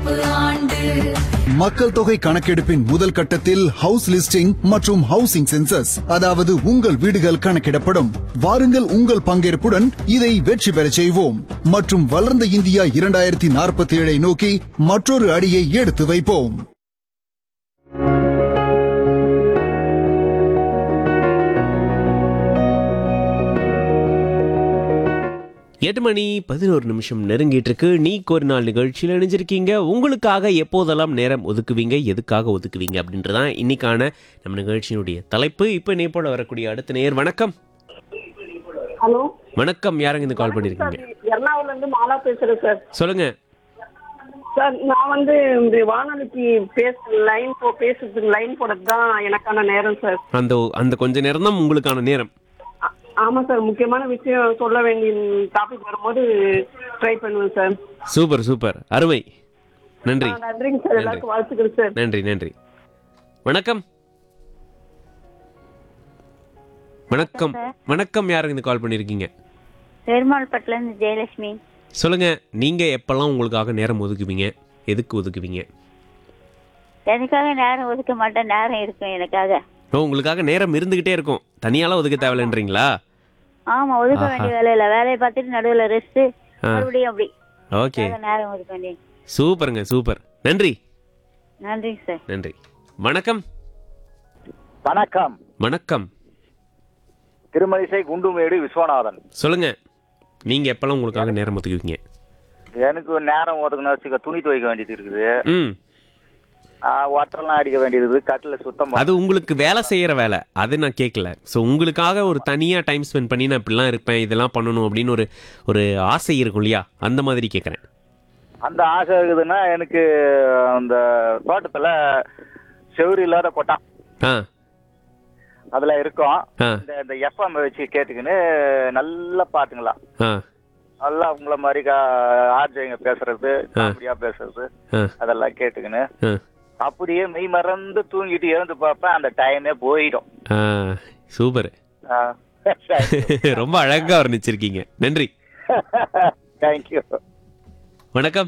கணக்கெடுப்பு ஆண்டு மக்கள் தொகை கணக்கெடுப்பின் முதல் கட்டத்தில் ஹவுஸ் லிஸ்டிங் மற்றும் ஹவுசிங் சென்சஸ் அதாவது உங்கள் வீடுகள் கணக்கிடப்படும் வாருங்கள் உங்கள் பங்கேற்புடன் இதை வெற்றி பெறச் செய்வோம் மற்றும் வளர்ந்த இந்தியா இரண்டாயிரத்தி நாற்பத்தி ஏழை நோக்கி மற்றொரு அடியை எடுத்து வைப்போம் எட்டு மணி பதினோரு நிமிஷம் நெருங்கிட்டு இருக்கு நீ ஒரு நாள் நிகழ்ச்சியில் இணைஞ்சிருக்கீங்க உங்களுக்காக எப்போதெல்லாம் நேரம் ஒதுக்குவீங்க எதுக்காக ஒதுக்குவீங்க அப்படின்றதான் இன்னைக்கான நம்ம நிகழ்ச்சியினுடைய தலைப்பு இப்போ நீ போல வரக்கூடிய அடுத்த நேர் வணக்கம் ஹலோ வணக்கம் யாருங்க இந்த கால் பண்ணியிருக்கீங்க எர்ணாகுளம்ல இருந்து மாலா பேசுறேன் சார் சொல்லுங்க சார் நான் வந்து இந்த வானொலிக்கு பேச லைன் போ பேசுறதுக்கு லைன் போடுறது தான் எனக்கான நேரம் சார் அந்த அந்த கொஞ்ச நேரம் தான் உங்களுக்கான நேரம் ஆ- ஆமா சார் முக்கியமான விஷயம் சொல்ல வேண்டிய டாபிக் வரும்போது ட்ரை பண்ணுவேன் சார் சூப்பர் சூப்பர் அருமை நன்றி ஆ, நன்றிங்க சார் எல்லாருக்கும் வாழ்த்துக்கள் சார் நன்றி நன்றி வணக்கம் வணக்கம் வணக்கம் யாருங்க இந்த கால் பண்ணியிருக்கீங்க பெருமாள்பட்டில இருந்து ஜெயலட்சுமி சொல்லுங்க நீங்க எப்பெல்லாம் உங்களுக்காக நேரம் ஒதுக்குவீங்க எதுக்கு ஒதுக்குவீங்க எனக்காக நேரம் ஒதுக்க மாட்டேன் நேரம் இருக்கும் எனக்காக ஓ உங்களுக்காக நேரம் இருந்துகிட்டே இருக்கும் தனியாலாம் ஒதுக்க தேவையில்லைன்றீங்களா ஆமா ஒதுக்க ஆஹா. வேண்டிய வேலை இல்ல வேலையை பார்த்துட்டு நடுவில் ரெஸ்ட் ஆ. மறுபடியும் அப்படி ஓகே அதுக்காக நேரம் ஒதுக்க வேண்டிய சூப்பருங்க சூப்பர் நன்றி நன்றிங்க சார் நன்றி வணக்கம் வணக்கம் வணக்கம் திருமலிசை குண்டுமேடு விஸ்வநாதன் சொல்லுங்க நீங்க எப்பெல்லாம் உங்களுக்காக நேரம் ஒதுக்குவீங்க எனக்கு ஒரு நேரம் ஒதுக்கணும் வச்சுக்க துணி துவைக்க வேண்டியது இருக்குது ம் ஒட்டரெல்லாம் அடிக்க வேண்டியது இருக்குது கட்டில் சுத்தம் பண்ண- அது உங்களுக்கு வேலை செய்யற வேலை அது நான் கேட்கல ஸோ உங்களுக்காக ஒரு தனியா டைம் ஸ்பெண்ட் பண்ணி நான் இப்படிலாம் இருப்பேன் இதெல்லாம் பண்ணணும் அப்படின்னு ஒரு ஒரு ஆசை இருக்கும் இல்லையா அந்த மாதிரி கேட்குறேன் அந்த ஆசை இருக்குதுன்னா எனக்கு அந்த தோட்டத்தில் செவுரு இல்லாத கொட்டான் ஆ அதில் இருக்கும் ஆ இந்த இந்த எஃப்எம் வச்சு கேட்டுக்கின்னு நல்ல பாட்டுங்களா ஆ நல்லா உங்களை மாதிரி ஆர்ஜைங்க பேசுறது காமெடியாக பேசுறது ஆ அதெல்லாம் கேட்டுக்கின்னு ஆ அப்படியே மெய் மறந்து தூங்கிட்டு எழுந்து பார்ப்பேன் அந்த டைமே போயிடும் ஆ சூப்பர் ஆ. ரொம்ப அழகா வர்ணிச்சிருக்கீங்க நன்றி தேங்க்யூ வணக்கம்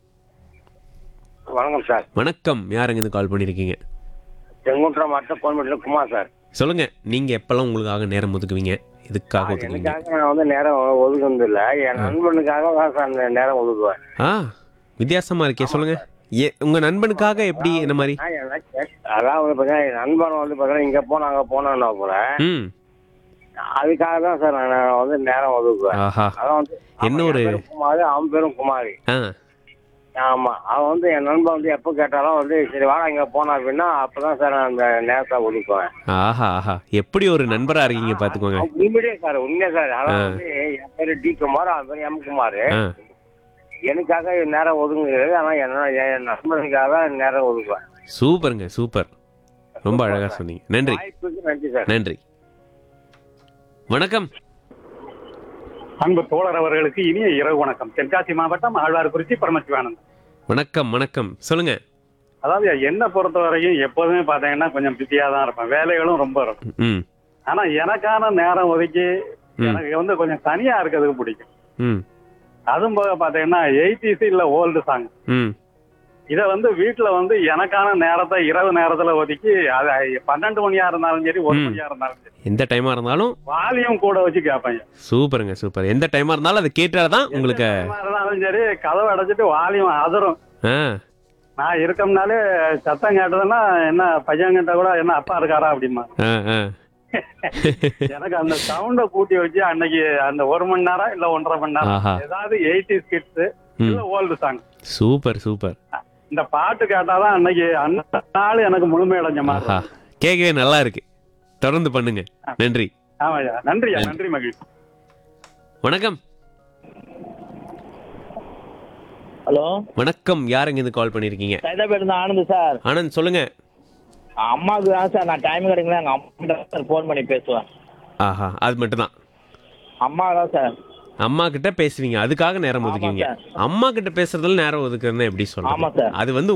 வணக்கம் சார் வணக்கம் யாருங்க இருந்து கால் பண்ணியிருக்கீங்க செங்குன்றம் மாவட்டம் கோயம்பேட்டில் குமார் சார் சொல்லுங்க நீங்க எப்பெல்லாம் உங்களுக்காக நேரம் ஒதுக்குவீங்க எதுக்காக ஒதுக்குவீங்க எனக்காக நான் வந்து நேரம் ஒதுக்குனது இல்லை என் நண்பனுக்காக தான் சார் அந்த நேரம் ஒதுக்குவேன் ஆ வித்தியாசமா இருக்கே சொல்லுங்க ஏ உங்க நண்பனுக்காக எப்படி இந்த மாதிரி நான் எனக்கு அதான் வந்து பார்த்தீங்கன்னா என் நண்பன் வந்து பார்த்தீங்கன்னா இங்கே போனோம் அங்கே போனோம்னா கூட ம் அதுக்காக தான் சார் நான் வந்து நேரம் ஒதுக்குவேன் ஆஹா அதான் வந்து என்ன ஒரு அவன் பேரும் குமார் அவன் பேரும் குமாரி ஆ ஆமா அவன் வந்து என் நண்பன் வந்து எப்போ கேட்டாலும் வந்து சரி வாடா இங்கே போனா அப்படின்னா அப்பதான் சார் நான் அந்த நேரத்தை ஒதுக்குவேன் ஆஹா ஆஹா எப்படி ஒரு நண்பரா இருக்கீங்க பாத்துக்கோங்க அவன் உண்மையிலே சார் உண்மையா சார் அதான் வந்து என் பேரு டி குமார் அவன் பேரு எம் குமார் ஆ எனக்காக நேரம் ஒதுங்குகிறது ஆனா என்னோட என் நண்பனுக்காக தான் நேரம் ஒதுக்குவேன் சூப்பருங்க சூப்பர் ரொம்ப அழகா சொன்னீங்க நன்றி வாய்ப்புக்கு நன்றி சார் நன்றி வணக்கம் அன்பு தோழர் அவர்களுக்கு இனிய இரவு வணக்கம் தென்காசி மாவட்டம் ஆழ்வார்குறிச்சி பரமசிவானந்த் வணக்கம் வணக்கம் சொல்லுங்க அதாவது என்னை பொறுத்த வரைக்கும் எப்போதுமே பார்த்தீங்கன்னா கொஞ்சம் பிஸியாக தான் இருப்பேன் வேலைகளும் ரொம்ப இருக்கும் ம் ஆனா எனக்கான நேரம் ஒதுக்கி ம். எனக்கு வந்து கொஞ்சம் தனியா இருக்கிறதுக்கு பிடிக்கும் ம் அதுவும் போக பார்த்தீங்கன்னா எயிட்டிஸ் இல்ல ஓல்டு சாங் ம் இதை வந்து வீட்டுல வந்து எனக்கான நேரத்தை இரவு நேரத்துல ஒதுக்கி அது பன்னெண்டு மணியா இருந்தாலும் சரி ஒரு ம். மணியா இருந்தாலும் சரி எந்த டைமா இருந்தாலும் வால்யூம் கூட வச்சு கேட்பேன் சூப்பருங்க சூப்பர் எந்த டைமா இருந்தாலும் அதை கேட்டாதான் உங்களுக்கு எந்த இருந்தாலும் சரி கதவை அடைச்சிட்டு வால்யூம் அதரும் ஆ நான் இருக்கோம்னாலே சத்தம் கேட்டதுன்னா என்ன பையன் கிட்ட கூட என்ன அப்பா இருக்காரா அப்படிமா ஆ ஆ எனக்கு அந்த சவுண்ட கூட்டி வச்சு அன்னைக்கு அந்த ஒரு மணி நேரம் இல்ல ஒன்றரை மணி ஆஹா. நேரம் ஏதாவது எயிட்டி கிட்ஸ் ம். இல்ல ஓல்டு சாங் சூப்பர் சூப்பர் இந்த பாட்டு கேட்டாதான் அன்னைக்கு அந்த நாள் எனக்கு முழுமையடைஞ்ச மாதிரி ஆஹா கேட்கவே நல்லா இருக்கு தொடர்ந்து பண்ணுங்க நன்றி ஆமாய்யா நன்றியா நன்றி மகிழ்ச்சி வணக்கம் ஹலோ வணக்கம் யாருங்க இருந்து கால் பண்ணிருக்கீங்க சைதாபேட் இருந்து ஆனந்த் சார் ஆனந்த் சொல்லுங்க அம்மாவுக்கு தான் சார் நான் டைம் கிடைக்கல எங்கள் அம்மா சார் ஃபோன் பண்ணி பேசுவேன் ஆஹா அது மட்டும்தான் அம்மா தான் சார் அம்மா கிட்ட பேசுவீங்க அதுக்காக நேரம் ஆமா ஒதுக்குவீங்க சார். அம்மா கிட்ட பேசுறதுல நேரம் ஒதுக்குறதுன்னா எப்படி ஆமா சொல்றீங்க சார். அது வந்து